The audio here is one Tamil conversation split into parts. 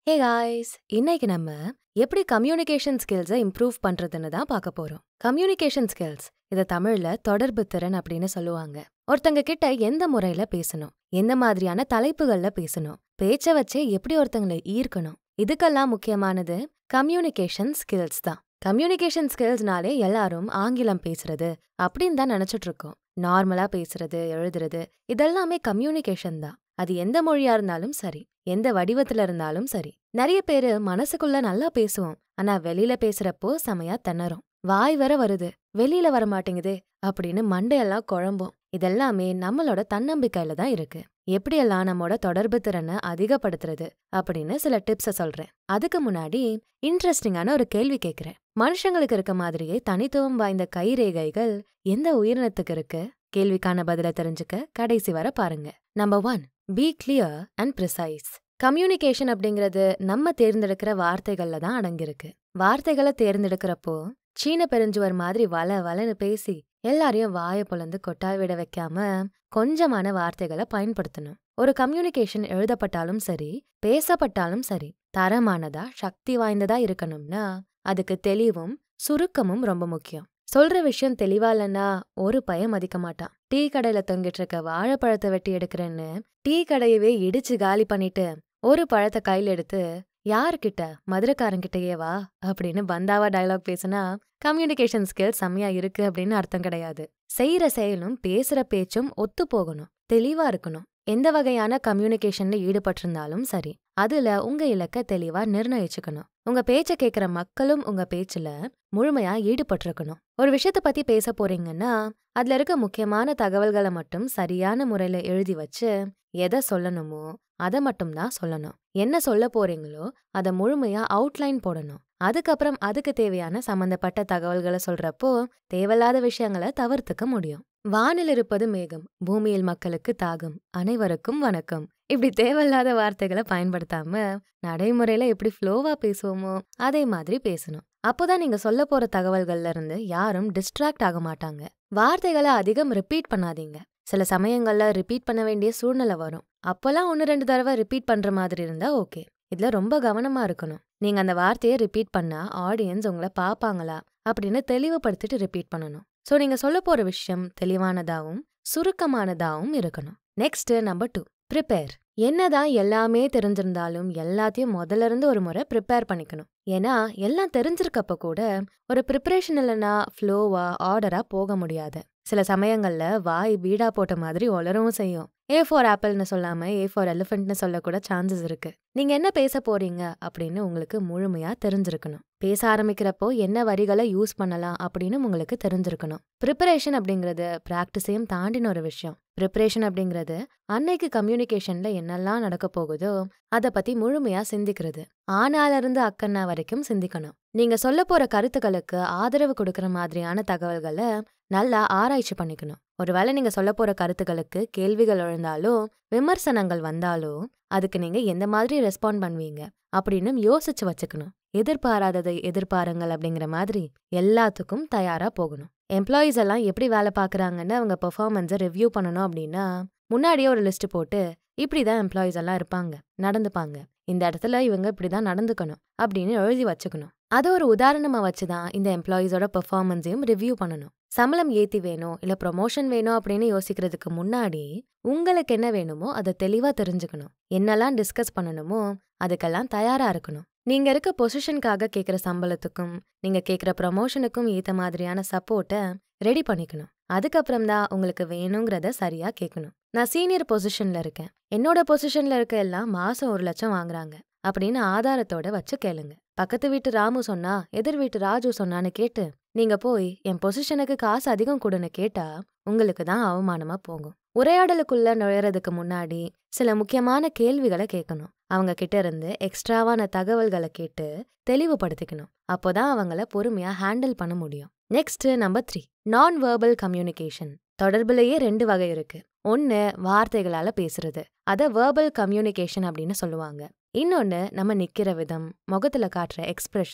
ஹே காய்ஸ் இன்னைக்கு நம்ம எப்படி கம்யூனிகேஷன் ஸ்கில்ஸை இம்ப்ரூவ் பண்றதுன்னு தான் பார்க்க போறோம் கம்யூனிகேஷன் ஸ்கில்ஸ் இதை தமிழ்ல தொடர்பு திறன் அப்படின்னு சொல்லுவாங்க ஒருத்தங்க கிட்ட எந்த முறையில பேசணும் எந்த மாதிரியான தலைப்புகள்ல பேசணும் பேச்ச வச்சே எப்படி ஒருத்தங்களை ஈர்க்கணும் இதுக்கெல்லாம் முக்கியமானது கம்யூனிகேஷன் ஸ்கில்ஸ் தான் கம்யூனிகேஷன் ஸ்கில்ஸ்னாலே எல்லாரும் ஆங்கிலம் பேசுறது அப்படின்னு தான் நினைச்சிட்டு இருக்கோம் நார்மலா பேசுறது எழுதுறது இதெல்லாமே கம்யூனிகேஷன் தான் அது எந்த மொழியா இருந்தாலும் சரி எந்த வடிவத்துல இருந்தாலும் சரி நிறைய பேரு மனசுக்குள்ள நல்லா பேசுவோம் ஆனா வெளியில பேசுறப்போ செமையா திணறும் வாய் வர வருது வெளியில வர மாட்டேங்குதே அப்படின்னு மண்டையெல்லாம் குழம்பும் இதெல்லாமே நம்மளோட தன்னம்பிக்கையில தான் இருக்கு எப்படியெல்லாம் நம்மோட தொடர்பு திறனை அதிகப்படுத்துறது அப்படின்னு சில டிப்ஸ சொல்றேன் அதுக்கு முன்னாடி இன்ட்ரெஸ்டிங்கான ஒரு கேள்வி கேட்கிறேன் மனுஷங்களுக்கு இருக்க மாதிரியே தனித்துவம் வாய்ந்த கைரேகைகள் எந்த உயிரினத்துக்கு இருக்கு கேள்விக்கான பதில தெரிஞ்சுக்க கடைசி வர பாருங்க number one be clear and precise communication அப்படிங்கிறது நம்ம தேர்ந்தெடுக்கிற வார்த்தைகள்ல தான் அடங்கியிருக்கு வார்த்தைகளை தேர்ந்தெடுக்கிறப்போ சீன பெருஞ்சுவர் மாதிரி வள வளன்னு பேசி எல்லாரையும் வாய பொழந்து கொட்டாய் விட வைக்காம கொஞ்சமான வார்த்தைகளை பயன்படுத்தணும் ஒரு கம்யூனிகேஷன் எழுதப்பட்டாலும் சரி பேசப்பட்டாலும் சரி தரமானதா சக்தி வாய்ந்ததா இருக்கணும்னா அதுக்கு தெளிவும் சுருக்கமும் ரொம்ப முக்கியம் சொல்ற விஷயம் தெளிவா இல்லைன்னா ஒரு பயம் மதிக்க மாட்டான் டீ கடையில தொங்கிட்டு இருக்க வாழைப்பழத்தை வெட்டி எடுக்கிறேன்னு டீ கடையவே இடிச்சு காலி பண்ணிட்டு ஒரு பழத்தை கையில எடுத்து யாருக்கிட்ட மதுரக்காரங்கிட்டயே வா அப்படின்னு பந்தாவா டயலாக் பேசுனா கம்யூனிகேஷன் ஸ்கில் செம்மையா இருக்கு அப்படின்னு அர்த்தம் கிடையாது செய்யற செயலும் பேசுற பேச்சும் ஒத்து போகணும் தெளிவா இருக்கணும் எந்த வகையான கம்யூனிகேஷன்ல ஈடுபட்டிருந்தாலும் சரி அதுல உங்க இலக்க தெளிவா நிர்ணயிச்சுக்கணும் உங்க பேச்ச கேக்குற மக்களும் உங்க பேச்சுல முழுமையா ஈடுபட்டிருக்கணும் ஒரு விஷயத்த பத்தி பேச போறீங்கன்னா அதுல இருக்க முக்கியமான தகவல்களை மட்டும் சரியான முறையில எழுதி வச்சு எதை சொல்லணுமோ அதை மட்டும்தான் சொல்லணும் என்ன சொல்ல போறீங்களோ அதை முழுமையா அவுட்லைன் போடணும் அதுக்கப்புறம் அதுக்கு தேவையான சம்பந்தப்பட்ட தகவல்களை சொல்றப்போ தேவையில்லாத விஷயங்களை தவிர்த்துக்க முடியும் வானில் இருப்பது மேகம் பூமியில் மக்களுக்கு தாகம் அனைவருக்கும் வணக்கம் இப்படி தேவையில்லாத வார்த்தைகளை பயன்படுத்தாம நடைமுறையில எப்படி ஃப்ளோவா பேசுவோமோ அதே மாதிரி பேசணும் அப்போதான் நீங்க சொல்ல போற தகவல்கள்ல இருந்து யாரும் டிஸ்ட்ராக்ட் ஆக மாட்டாங்க வார்த்தைகளை அதிகம் ரிப்பீட் பண்ணாதீங்க சில சமயங்கள்ல ரிப்பீட் பண்ண வேண்டிய சூழ்நிலை வரும் அப்போல்லாம் ஒன்று ரெண்டு தடவை ரிப்பீட் பண்ற மாதிரி இருந்தா ஓகே இதுல ரொம்ப கவனமா இருக்கணும் நீங்க அந்த வார்த்தையை ரிப்பீட் பண்ணா ஆடியன்ஸ் உங்களை பாப்பாங்களா அப்படின்னு தெளிவுபடுத்திட்டு ரிப்பீட் பண்ணணும் ஸோ நீங்க சொல்ல போற விஷயம் தெளிவானதாகவும் சுருக்கமானதாகவும் இருக்கணும் நெக்ஸ்ட் நம்பர் டூ ப்ரிப்பேர் என்னதான் எல்லாமே தெரிஞ்சிருந்தாலும் எல்லாத்தையும் முதல்ல இருந்து ஒரு முறை ப்ரிப்பேர் பண்ணிக்கணும் ஏன்னா எல்லாம் தெரிஞ்சிருக்கப்ப கூட ஒரு ப்ரிப்பரேஷன் இல்லைன்னா ஃப்ளோவா ஆர்டரா போக முடியாது சில சமயங்கள்ல வாய் வீடா போட்ட மாதிரி ஒளரவும் செய்யும் ஏ ஃபார் ஆப்பிள்னு சொல்லாம ஏ ஃபார் எலிஃபென்ட்னு சொல்லக்கூட சான்சஸ் இருக்கு நீங்க என்ன பேச போறீங்க அப்படின்னு உங்களுக்கு முழுமையா தெரிஞ்சிருக்கணும் பேச ஆரம்பிக்கிறப்போ என்ன வரிகளை யூஸ் பண்ணலாம் அப்படின்னு உங்களுக்கு தெரிஞ்சிருக்கணும் ப்ரிப்பரேஷன் அப்படிங்கிறது பிராக்டிஸையும் தாண்டின ஒரு விஷயம் ப்ரிப்பரேஷன் அப்படிங்கிறது அன்னைக்கு கம்யூனிகேஷன்ல என்னெல்லாம் நடக்க போகுதோ அதை பத்தி முழுமையா சிந்திக்கிறது ஆனால இருந்து அக்கண்ணா வரைக்கும் சிந்திக்கணும் நீங்க சொல்ல போற கருத்துக்களுக்கு ஆதரவு கொடுக்கற மாதிரியான தகவல்களை நல்லா ஆராய்ச்சி பண்ணிக்கணும் ஒருவேளை நீங்க சொல்ல போற கருத்துக்களுக்கு கேள்விகள் எழுந்தாலோ விமர்சனங்கள் வந்தாலோ அதுக்கு நீங்க எந்த மாதிரி ரெஸ்பாண்ட் பண்ணுவீங்க அப்படின்னு யோசிச்சு வச்சுக்கணும் எதிர்பாராததை எதிர்பாருங்கள் அப்படிங்கிற மாதிரி எல்லாத்துக்கும் தயாரா போகணும் எம்ப்ளாயீஸ் எல்லாம் எப்படி வேலை பார்க்குறாங்கன்னு அவங்க பெர்ஃபார்மன்ஸை ரிவ்யூ பண்ணணும் அப்படின்னா முன்னாடியே ஒரு லிஸ்ட் போட்டு இப்படிதான் எம்ப்ளாயீஸ் எல்லாம் இருப்பாங்க நடந்துப்பாங்க இந்த இடத்துல இவங்க இப்படிதான் நடந்துக்கணும் அப்படின்னு எழுதி வச்சுக்கணும் அதை ஒரு உதாரணமா வச்சுதான் இந்த எம்ப்ளாயீஸோட பெர்ஃபார்மன்ஸையும் ரிவ்யூ பண்ணணும் சம்பளம் ஏத்தி வேணும் இல்ல ப்ரொமோஷன் வேணும் அப்படின்னு யோசிக்கிறதுக்கு முன்னாடி உங்களுக்கு என்ன வேணுமோ அதை தெளிவா தெரிஞ்சுக்கணும் என்னெல்லாம் டிஸ்கஸ் பண்ணணுமோ அதுக்கெல்லாம் தயாரா இருக்கணும் நீங்க இருக்க பொசிஷனுக்காக கேட்குற சம்பளத்துக்கும் நீங்க கேட்குற ப்ரமோஷனுக்கும் ஏத்த மாதிரியான சப்போர்ட்டை ரெடி பண்ணிக்கணும் அதுக்கப்புறம் தான் உங்களுக்கு வேணுங்கிறத சரியா கேட்கணும் நான் சீனியர் பொசிஷன்ல இருக்கேன் என்னோட பொசிஷன்ல இருக்க எல்லாம் மாசம் ஒரு லட்சம் வாங்குறாங்க அப்படின்னு ஆதாரத்தோட வச்சு கேளுங்க பக்கத்து வீட்டு ராமு சொன்னா எதிர் வீட்டு ராஜு சொன்னான்னு கேட்டு நீங்க போய் என் பொசிஷனுக்கு காசு அதிகம் கொடுன்னு கேட்டா உங்களுக்கு தான் அவமானமா போகும் உரையாடலுக்குள்ள நுழையறதுக்கு முன்னாடி சில முக்கியமான கேள்விகளை கேட்கணும் அவங்க கிட்ட இருந்து எக்ஸ்ட்ராவான தகவல்களை கேட்டு தெளிவுபடுத்திக்கணும் அப்போதான் அவங்கள பொறுமையா ஹேண்டில் பண்ண முடியும் next number three non verbal communication தொடர்புலயே ரெண்டு வகை இருக்கு ஒன்னு வார்த்தைகளால பேசுறது அத வேர்பல் கம்யூனிகேஷன் அப்படின்னு சொல்லுவாங்க இன்னொன்னு நம்ம நிக்கிற விதம் முகத்துல காட்டுற எக்ஸ்பிரஷன்ஸ்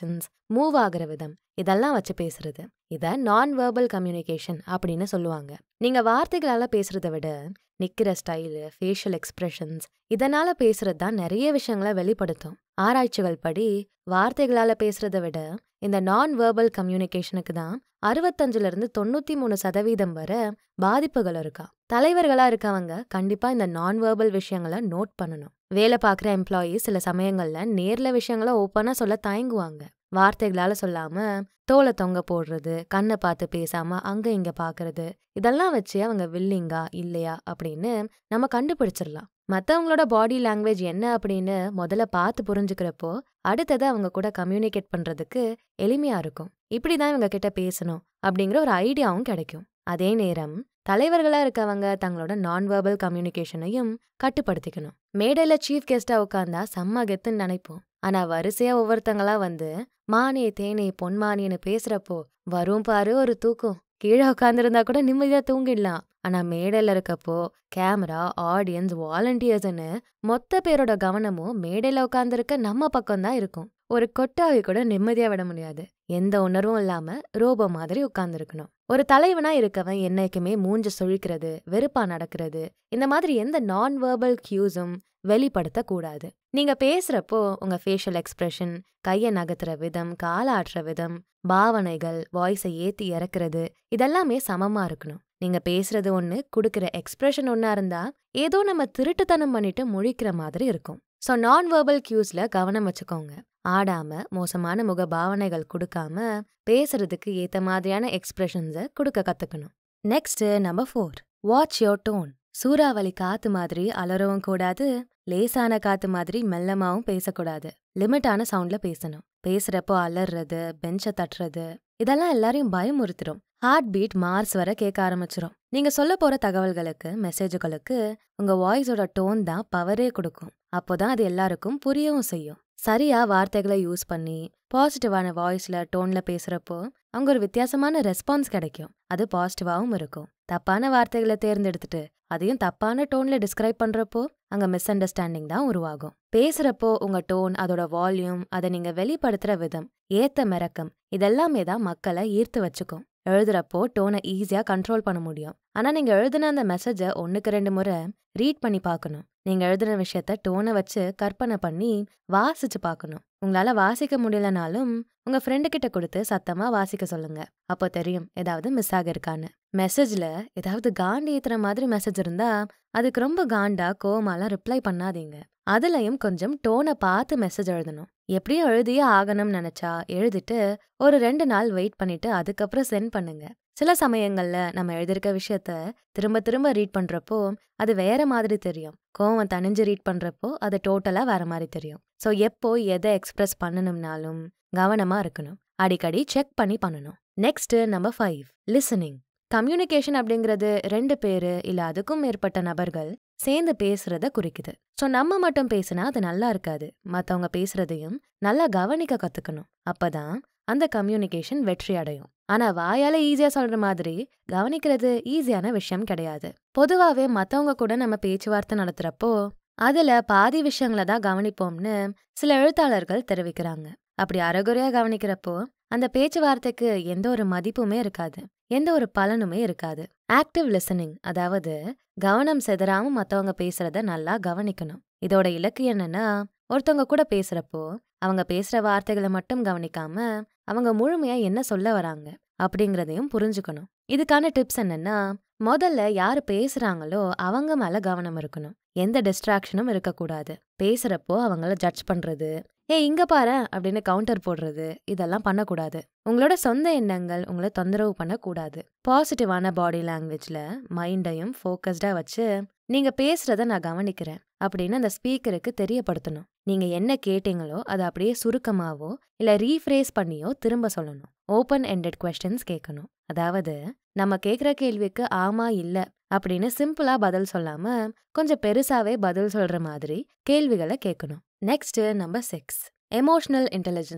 மூவ் ஆகுற விதம் இதெல்லாம் வச்சு பேசுறது இத நான் வெர்பல் கம்யூனிகேஷன் அப்படின்னு சொல்லுவாங்க நீங்க வார்த்தைகளால பேசுறத விட நிக்கிற ஸ்டைலு ஃபேஷியல் எக்ஸ்பிரஷன்ஸ் இதனால பேசுறது தான் நிறைய விஷயங்களை வெளிப்படுத்தும் ஆராய்ச்சிகள் படி வார்த்தைகளால பேசுறத விட இந்த நான் வெர்பல் கம்யூனிகேஷனுக்கு தான் அறுபத்தஞ்சுல இருந்து தொண்ணூத்தி மூணு சதவீதம் வரை பாதிப்புகள் இருக்கா தலைவர்களா இருக்கவங்க கண்டிப்பா இந்த நான் வெர்பல் விஷயங்களை நோட் பண்ணணும் வேலை பார்க்குற எம்ப்ளாயீஸ் சில சமயங்கள்ல நேர்ல விஷயங்களை ஓப்பனா சொல்ல தயங்குவாங்க வார்த்தைகளால சொல்லாம தோலை தொங்க போடுறது கண்ணை பார்த்து பேசாம அங்க இங்க பாக்குறது இதெல்லாம் வச்சு அவங்க வில்லிங்கா இல்லையா அப்படின்னு நம்ம கண்டுபிடிச்சிடலாம் மத்தவங்களோட பாடி லாங்குவேஜ் என்ன அப்படின்னு முதல்ல பார்த்து புரிஞ்சுக்கிறப்போ அடுத்தது அவங்க கூட கம்யூனிகேட் பண்றதுக்கு எளிமையா இருக்கும் இப்படிதான் இவங்க கிட்ட பேசணும் அப்படிங்கிற ஒரு ஐடியாவும் கிடைக்கும் அதே நேரம் தலைவர்களா இருக்கவங்க தங்களோட நான் வெர்பல் கம்யூனிகேஷனையும் கட்டுப்படுத்திக்கணும் மேடையில சீஃப் கெஸ்டா உட்கார்ந்தா செம்ம கெத்துன்னு நினைப்போம் ஆனா வரிசையா ஒவ்வொருத்தங்களா வந்து மானே தேனே பொன்மானேன்னு பேசுறப்போ வரும் பாரு ஒரு தூக்கம் கீழே உட்காந்துருந்தா கூட நிம்மதியா தூங்கிடலாம் ஆனா மேடையில இருக்கப்போ கேமரா ஆடியன்ஸ் வாலண்டியர்ஸ்னு மொத்த பேரோட கவனமும் மேடையில உட்காந்துருக்க நம்ம பக்கம் தான் இருக்கும் ஒரு கொட்டாவி கூட நிம்மதியா விட முடியாது எந்த உணர்வும் இல்லாம ரோபோ மாதிரி உட்கார்ந்துருக்கணும் ஒரு தலைவனா இருக்கவன் என்னைக்குமே மூஞ்ச சுழிக்கிறது வெறுப்பா நடக்கிறது இந்த மாதிரி எந்த நான் வெர்பல் கியூஸும் வெளிப்படுத்த கூடாது நீங்க பேசுறப்போ உங்க ஃபேஷியல் எக்ஸ்பிரஷன் கைய நகர்த்துற விதம் காலாட்டுற விதம் பாவனைகள் வாய்ஸை ஏத்தி இறக்குறது இதெல்லாமே சமமா இருக்கணும் நீங்க பேசுறது ஒண்ணு குடுக்கிற எக்ஸ்பிரஷன் ஒண்ணா இருந்தா ஏதோ நம்ம திருட்டுத்தனம் பண்ணிட்டு முழிக்கிற மாதிரி இருக்கும் ஸோ நான் வெர்பல் கியூஸ்ல கவனம் வச்சுக்கோங்க ஆடாம மோசமான முக பாவனைகள் கொடுக்காம பேசுறதுக்கு ஏத்த மாதிரியான எக்ஸ்பிரஷன்ஸை கொடுக்க கத்துக்கணும் next number four watch your tone சூறாவளி காத்து மாதிரி அலறவும் கூடாது லேசான காத்து மாதிரி மெல்லமாவும் பேசக்கூடாது லிமிட்டான சவுண்ட்ல பேசணும் பேசுறப்போ அலறது பெஞ்ச தட்டுறது இதெல்லாம் எல்லாரையும் பயமுறுத்திடும் ஹார்ட் பீட் மார்ஸ் வர கேட்க ஆரம்பிச்சிரும் நீங்க சொல்ல போற தகவல்களுக்கு மெசேஜுகளுக்கு உங்க வாய்ஸோட டோன் தான் பவரே கொடுக்கும் அப்போதான் அது எல்லாருக்கும் புரியவும் செய்யும் சரியா வார்த்தைகளை யூஸ் பண்ணி பாசிட்டிவான வாய்ஸ்ல டோன்ல பேசுறப்போ அங்க ஒரு வித்தியாசமான ரெஸ்பான்ஸ் கிடைக்கும் அது பாசிட்டிவாவும் இருக்கும் தப்பான வார்த்தைகளை தேர்ந்தெடுத்துட்டு அதையும் தப்பான டோன்ல டிஸ்கிரைப் பண்றப்போ அங்க மிஸ் அண்டர்ஸ்டாண்டிங் தான் உருவாகும் பேசுறப்போ உங்க டோன் அதோட வால்யூம் அதை நீங்க வெளிப்படுத்துற விதம் ஏத்த மிரக்கம் இதெல்லாமே தான் மக்களை ஈர்த்து வச்சுக்கும் எழுதுறப்போ டோனை ஈஸியா கண்ட்ரோல் பண்ண முடியும் ஆனா நீங்க எழுதின அந்த மெசேஜை ஒண்ணுக்கு ரெண்டு முறை ரீட் பண்ணி பார்க்கணும் நீங்க எழுதின விஷயத்த டோனை வச்சு கற்பனை பண்ணி வாசிச்சு பார்க்கணும் உங்களால வாசிக்க முடியலனாலும் உங்க ஃப்ரெண்டு கிட்ட கொடுத்து சத்தமா வாசிக்க சொல்லுங்க அப்போ தெரியும் ஏதாவது மிஸ் ஆகிருக்கான்னு மெசேஜ்ல ஏதாவது காண்டி ஏத்துற மாதிரி மெசேஜ் இருந்தா அதுக்கு ரொம்ப காண்டா கோமாலாம் ரிப்ளை பண்ணாதீங்க அதுலயும் கொஞ்சம் டோனை பார்த்து மெசேஜ் எழுதணும் எப்படியும் எழுதியே ஆகணும்னு நினைச்சா எழுதிட்டு ஒரு ரெண்டு நாள் வெயிட் பண்ணிட்டு அதுக்கப்புறம் சென்ட் பண்ணுங்க சில சமயங்கள்ல நம்ம எழுதியிருக்க விஷயத்த திரும்ப திரும்ப ரீட் பண்றப்போ அது வேற மாதிரி தெரியும் கோவம் தணிஞ்சு ரீட் பண்றப்போ அது டோட்டலா வேற மாதிரி தெரியும் ஸோ எப்போ எதை எக்ஸ்பிரஸ் பண்ணணும்னாலும் கவனமா இருக்கணும் அடிக்கடி செக் பண்ணி பண்ணணும் next number five listening communication அப்படிங்கிறது ரெண்டு பேரு இல்ல அதுக்கும் மேற்பட்ட நபர்கள் சேர்ந்து பேசுறத குறிக்குது ஸோ நம்ம மட்டும் பேசினா அது நல்லா இருக்காது மத்தவங்க பேசுறதையும் நல்லா கவனிக்க கத்துக்கணும் அப்பதான் அந்த கம்யூனிகேஷன் வெற்றி அடையும் ஆனா வாயால ஈஸியா சொல்ற மாதிரி கவனிக்கிறது ஈஸியான விஷயம் கிடையாது பொதுவாவே மத்தவங்க கூட நம்ம பேச்சுவார்த்தை நடத்துறப்போ அதுல பாதி விஷயங்களை தான் கவனிப்போம்னு சில எழுத்தாளர்கள் தெரிவிக்கிறாங்க அப்படி அறகுறையா கவனிக்கிறப்போ அந்த பேச்சுவார்த்தைக்கு எந்த ஒரு மதிப்புமே இருக்காது எந்த ஒரு பலனுமே இருக்காது ஆக்டிவ் லிசனிங் அதாவது கவனம் செதறாம மத்தவங்க பேசுறத நல்லா கவனிக்கணும் இதோட இலக்கு என்னன்னா ஒருத்தவங்க கூட பேசுறப்போ அவங்க பேசுற வார்த்தைகளை மட்டும் கவனிக்காம அவங்க முழுமையா என்ன சொல்ல வராங்க அப்படிங்கறதையும் புரிஞ்சுக்கணும் இதுக்கான டிப்ஸ் என்னன்னா முதல்ல யாரு பேசுறாங்களோ அவங்க மேல கவனம் இருக்கணும் எந்த டிஸ்ட்ராக்ஷனும் இருக்கக்கூடாது பேசுறப்போ அவங்கள ஜட்ஜ் பண்றது ஏ இங்க பாரு அப்படின்னு கவுண்டர் போடுறது இதெல்லாம் பண்ணக்கூடாது உங்களோட சொந்த எண்ணங்கள் உங்களை தொந்தரவு பண்ணக்கூடாது பாசிட்டிவான பாடி லாங்குவேஜ்ல மைண்டையும் ஃபோக்கஸ்டா வச்சு நீங்க பேசுறத நான் கவனிக்கிறேன் அப்படின்னு அந்த ஸ்பீக்கருக்கு தெரியப்படுத்தணும் நீங்க என்ன கேட்டீங்களோ அதை அப்படியே சுருக்கமாவோ இல்ல ரீஃப்ரேஸ் பண்ணியோ திரும்ப சொல்லணும் ஓப்பன் எண்டட் கொஸ்டின்ஸ் கேட்கணும் அதாவது நம்ம கேக்குற கேள்விக்கு ஆமா இல்ல அப்படின்னு சிம்பிளா பதில் சொல்லாம கொஞ்சம் பெருசாவே பதில் சொல்ற மாதிரி கேள்விகளை கேட்கணும் next number six emotional intelligence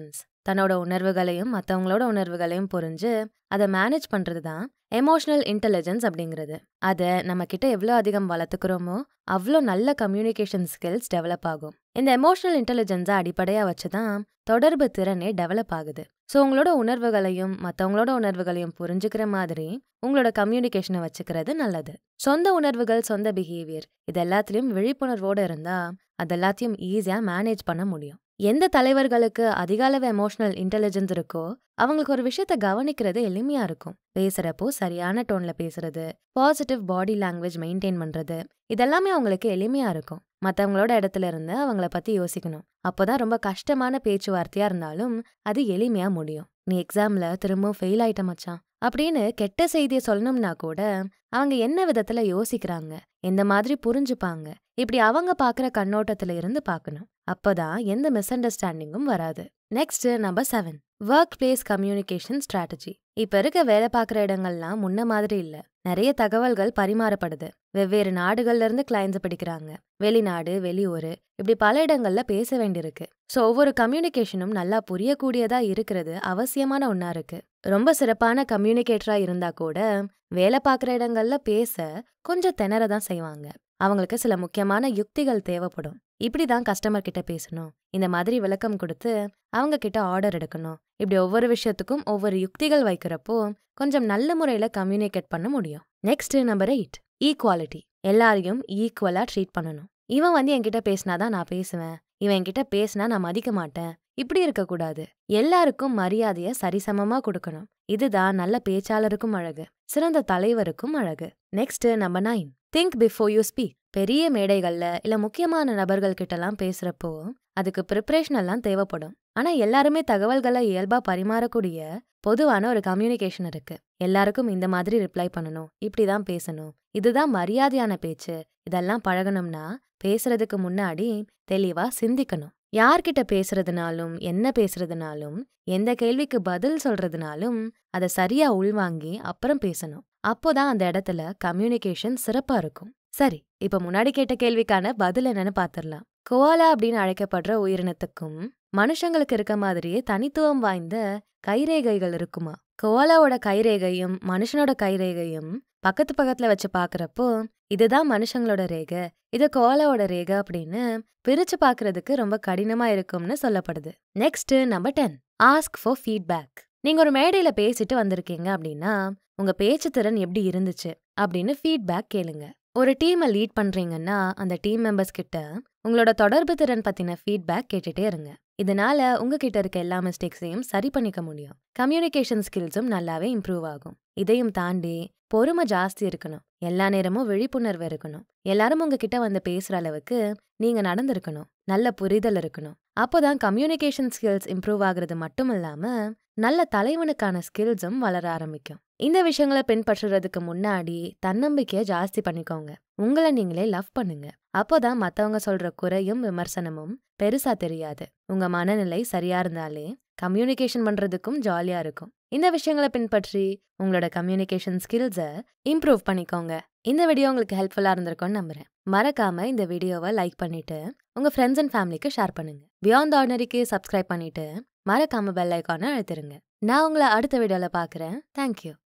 தன்னோட உணர்வுகளையும் மற்றவங்களோட உணர்வுகளையும் புரிஞ்சு அதை மேனேஜ் பண்ணுறது தான் எமோஷனல் இன்டெலிஜென்ஸ் அப்படிங்கிறது அதை நம்ம கிட்ட எவ்வளோ அதிகம் வளர்த்துக்கிறோமோ அவ்வளோ நல்ல கம்யூனிகேஷன் ஸ்கில்ஸ் டெவலப் ஆகும் இந்த எமோஷனல் இன்டெலிஜென்ஸை அடிப்படையாக வச்சு தான் தொடர்பு திறனே டெவலப் ஆகுது ஸோ உங்களோட உணர்வுகளையும் மற்றவங்களோட உணர்வுகளையும் புரிஞ்சுக்கிற மாதிரி உங்களோட கம்யூனிகேஷனை வச்சுக்கிறது நல்லது சொந்த உணர்வுகள் சொந்த பிஹேவியர் இது எல்லாத்துலேயும் விழிப்புணர்வோடு இருந்தால் அது எல்லாத்தையும் ஈஸியாக மேனேஜ் பண்ண முடியும் எந்த தலைவர்களுக்கு அதிக அளவு எமோஷனல் இன்டெலிஜென்ஸ் இருக்கோ அவங்களுக்கு ஒரு விஷயத்த கவனிக்கிறது எளிமையா இருக்கும் பேசுறப்போ சரியான டோன்ல பேசுறது பாசிட்டிவ் பாடி லாங்குவேஜ் மெயின்டைன் பண்றது இதெல்லாமே அவங்களுக்கு எளிமையா இருக்கும் மற்றவங்களோட இடத்துல இருந்து அவங்கள பத்தி யோசிக்கணும் அப்போதான் ரொம்ப கஷ்டமான பேச்சுவார்த்தையா இருந்தாலும் அது எளிமையா முடியும் நீ எக்ஸாம்ல திரும்பவும் ஃபெயில் ஆயிட்ட மச்சான் அப்படின்னு கெட்ட செய்தியை சொல்லணும்னா கூட அவங்க என்ன விதத்துல யோசிக்கிறாங்க எந்த மாதிரி புரிஞ்சுப்பாங்க இப்படி அவங்க பாக்குற கண்ணோட்டத்துல இருந்து பார்க்கணும் அப்பதான் எந்த மிஸ் அண்டர்ஸ்டாண்டிங்கும் வராது next number seven work place communication strategy இப்ப இருக்க வேலை பார்க்குற இடங்கள்லாம் முன்ன மாதிரி இல்ல நிறைய தகவல்கள் பரிமாறப்படுது வெவ்வேறு நாடுகள்ல இருந்து கிளைண்ட்ஸ் படிக்கிறாங்க வெளிநாடு வெளியூர் இப்படி பல இடங்கள்ல பேச வேண்டியிருக்கு ஸோ ஒவ்வொரு கம்யூனிகேஷனும் நல்லா புரியக்கூடியதா இருக்கிறது அவசியமான ஒன்றா இருக்கு ரொம்ப சிறப்பான கம்யூனிகேட்டரா இருந்தா கூட வேலை பார்க்குற இடங்கள்ல பேச கொஞ்சம் திணற தான் செய்வாங்க அவங்களுக்கு சில முக்கியமான யுக்திகள் தேவைப்படும் இப்படி தான் கஸ்டமர் கிட்ட பேசணும் இந்த மாதிரி விளக்கம் கொடுத்து அவங்க கிட்ட ஆர்டர் எடுக்கணும் இப்படி ஒவ்வொரு விஷயத்துக்கும் ஒவ்வொரு யுக்திகள் வைக்கிறப்போ கொஞ்சம் நல்ல முறையில கம்யூனிகேட் பண்ண முடியும் நெக்ஸ்ட் நம்பர் எயிட் ஈக்குவாலிட்டி எல்லாரையும் ஈக்குவலா ட்ரீட் பண்ணணும் இவன் வந்து என்கிட்ட பேசினாதான் நான் பேசுவேன் இவன் என்கிட்ட பேசினா நான் மதிக்க மாட்டேன் இப்படி இருக்கக்கூடாது எல்லாருக்கும் மரியாதைய சரிசமமா கொடுக்கணும் இதுதான் நல்ல பேச்சாளருக்கும் அழகு சிறந்த தலைவருக்கும் அழகு next number nine think before you speak பெரிய மேடைகள்ல இல்ல முக்கியமான நபர்கள் கிட்டலாம் பேசுறப்போ அதுக்கு ப்ரிப்பரேஷன் எல்லாம் தேவைப்படும் ஆனா எல்லாருமே தகவல்களை இயல்பா பரிமாறக்கூடிய பொதுவான ஒரு கம்யூனிகேஷன் இருக்கு எல்லாருக்கும் இந்த மாதிரி ரிப்ளை பண்ணணும் இப்படிதான் பேசணும் இதுதான் மரியாதையான பேச்சு இதெல்லாம் பழகணும்னா பேசுறதுக்கு முன்னாடி தெளிவா சிந்திக்கணும் யார்கிட்ட பேசுறதுனாலும் என்ன பேசுறதுனாலும் எந்த கேள்விக்கு பதில் சொல்றதுனாலும் அதை சரியா உள்வாங்கி அப்புறம் பேசணும் அப்போதான் அந்த இடத்துல கம்யூனிகேஷன் சிறப்பா இருக்கும் சரி இப்ப முன்னாடி கேட்ட கேள்விக்கான பதில் என்னன்னு பாத்திரலாம் கோவாலா அப்படின்னு அழைக்கப்படுற உயிரினத்துக்கும் மனுஷங்களுக்கு இருக்க மாதிரியே தனித்துவம் வாய்ந்த கைரேகைகள் இருக்குமா கோவாலாவோட கைரேகையும் மனுஷனோட கைரேகையும் பக்கத்து பக்கத்துல வச்சு பாக்குறப்போ இதுதான் மனுஷங்களோட ரேகை இது கோவாலாவோட ரேகை அப்படின்னு பிரிச்சு பாக்குறதுக்கு ரொம்ப கடினமா இருக்கும்னு சொல்லப்படுது next number ten ask for feedback நீங்க ஒரு மேடையில பேசிட்டு வந்திருக்கீங்க அப்படின்னா உங்க பேச்சு திறன் எப்படி இருந்துச்சு அப்படின்னு ஃபீட்பேக் கேளுங்க ஒரு டீமை லீட் பண்றீங்கன்னா அந்த டீம் மெம்பர்ஸ் கிட்ட உங்களோட தொடர்பு திறன் பத்தின ஃபீட்பேக் கேட்டுட்டே இருங்க இதனால உங்ககிட்ட இருக்க எல்லா மிஸ்டேக்ஸையும் சரி பண்ணிக்க முடியும் கம்யூனிகேஷன் ஸ்கில்ஸும் நல்லாவே இம்ப்ரூவ் ஆகும் இதையும் தாண்டி பொறுமை ஜாஸ்தி இருக்கணும் எல்லா நேரமும் விழிப்புணர்வு இருக்கணும் எல்லாரும் உங்ககிட்ட வந்து பேசுற அளவுக்கு நீங்க நடந்திருக்கணும் நல்ல புரிதல் இருக்கணும் அப்போதான் கம்யூனிகேஷன் ஸ்கில்ஸ் இம்ப்ரூவ் ஆகுறது மட்டும் இல்லாம நல்ல தலைவனுக்கான ஸ்கில்ஸும் வளர ஆரம்பிக்கும் இந்த விஷயங்களை பின்பற்றுறதுக்கு முன்னாடி தன்னம்பிக்கையை ஜாஸ்தி பண்ணிக்கோங்க உங்களை நீங்களே லவ் பண்ணுங்க அப்போதான் மத்தவங்க சொல்ற குறையும் விமர்சனமும் பெருசா தெரியாது உங்க மனநிலை சரியா இருந்தாலே கம்யூனிகேஷன் பண்றதுக்கும் ஜாலியா இருக்கும் இந்த விஷயங்களை பின்பற்றி உங்களோட கம்யூனிகேஷன் ஸ்கில்ஸை இம்ப்ரூவ் பண்ணிக்கோங்க இந்த வீடியோ உங்களுக்கு ஹெல்ப்ஃபுல்லா இருந்திருக்கும்னு நம்புறேன் மறக்காம இந்த வீடியோவை லைக் பண்ணிட்டு உங்க ஃப்ரெண்ட்ஸ் அண்ட் ஃபேமிலிக்கு ஷேர் பண்ணுங்க பியாண்ட் ஆர்டினரிக்கு சப்ஸ்கிரைப் பண்ணிட்டு மறக்காம பெல் ஐக்கானை அழுத்திருங்க நான் உங்களை அடுத்த வீடியோல பாக்குறேன் தேங்க்யூ